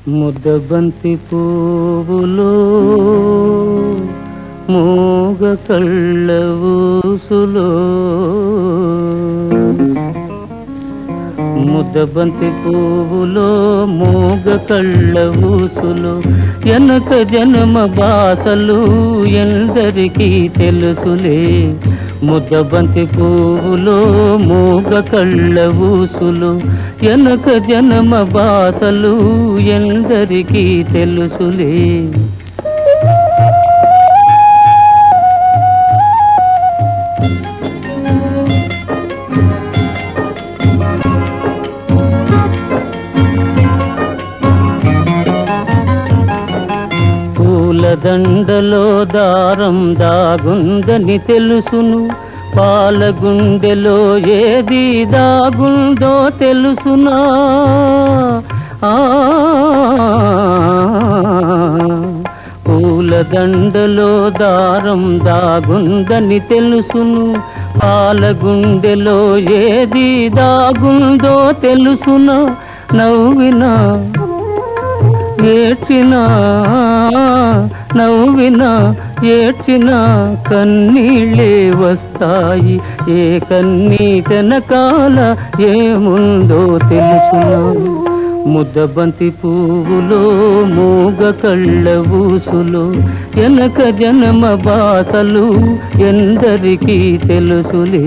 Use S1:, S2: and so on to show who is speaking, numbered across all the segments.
S1: ముద్దబంతి పువ్వులో మూగ కళ్ళ ఊసులో ముద్దబంతి పువ్వులో మూగ కళ్ళ ఊసులు ఎనక జన్మ బాసలు ఎందరికీ తెలుసులే ముద్దబంతి పువ్వులో మూగ కళ్ళ ఊసులు ఎనక జన్మ బాసలు ఎందరికీ తెలుసులే పూలదండలో దారం దాగుందని తెలుసును పాలగుండెలో ఏది దాగుందో తెలుసునా ఆ పూలదండలో దారం దాగుందని తెలుసును పాలగుండెలో ఏది దాగుందో తెలుసునా నవ్వినా ఏడ్చినా నవ్వినా ఏడ్చినా కన్నీళ్ళే వస్తాయి ఏ కన్నీటనకాల ఏముందో తెలుసునా ముద్దబంతి పువ్వులో మూగ కళ్ళ ఊసులో ఎనక జనమ బాసలు ఎందరికీ తెలుసులే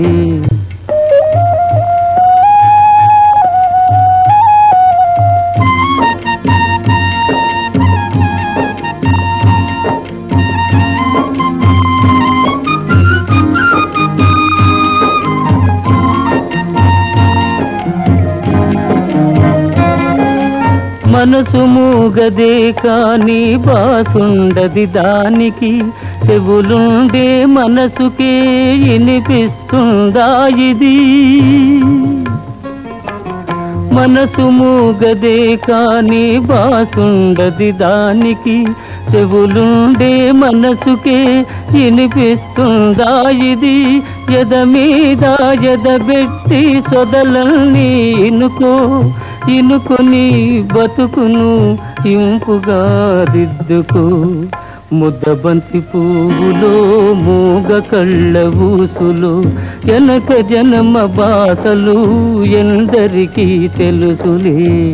S1: మనసు మూగదే కాని బాసుండది దానికి చెవులుండే మనసుకే వినిపిస్తుందా ఇది మనసు మూగదే కాని బాసుండది దానికి చెవులుండే మనసుకే వినిపిస్తుందా ఇది ఎద మీద ఎదబెట్టి సొదలల్ని ఇనుకో ఇనుకొని బతుకును ఇంపుగా దిద్దుకో ముద్దబంతి పువ్వులో మూగ కళ్ళ ఊసులో ఎనక జనమ బాసలు ఎందరికీ తెలుసులే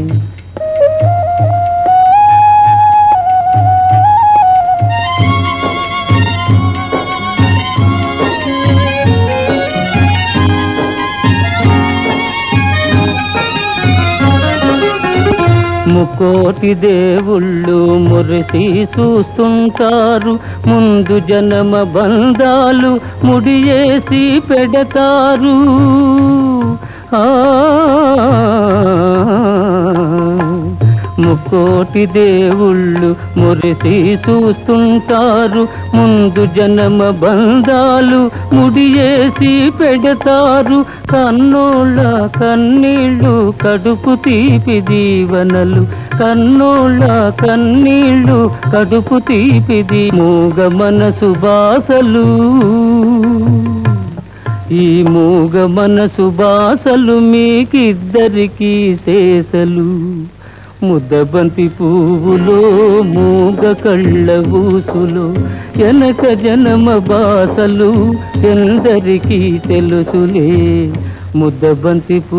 S1: ముకోటి దేవుళ్ళు మురిసి చూస్తుంటారు ముందు జనమ బంధాలు ముడియేసి పెడతారు ఆ ముకోటి దేవుళ్ళు మురిసి చూస్తుంటారు ముందు జనమ బంధాలు ముడియేసి పెడతారు కన్నోళ్ళ కన్నీళ్ళు కడుపు తీపి దీవనలు కన్నోళ్ళ కన్నీళ్ళు కడుపు తీపి దీ మూగ మనసు బాసలు ఈ మూగ మనసు బాసలు మీకిద్దరికీ శేషలు ముద్దబంతి పువ్వులో మూగ కళ్ళ ఊసులో ఎనక జనమ బాసలు ఎందరికీ తెలుసులే ముద్దబంతి పువ్వు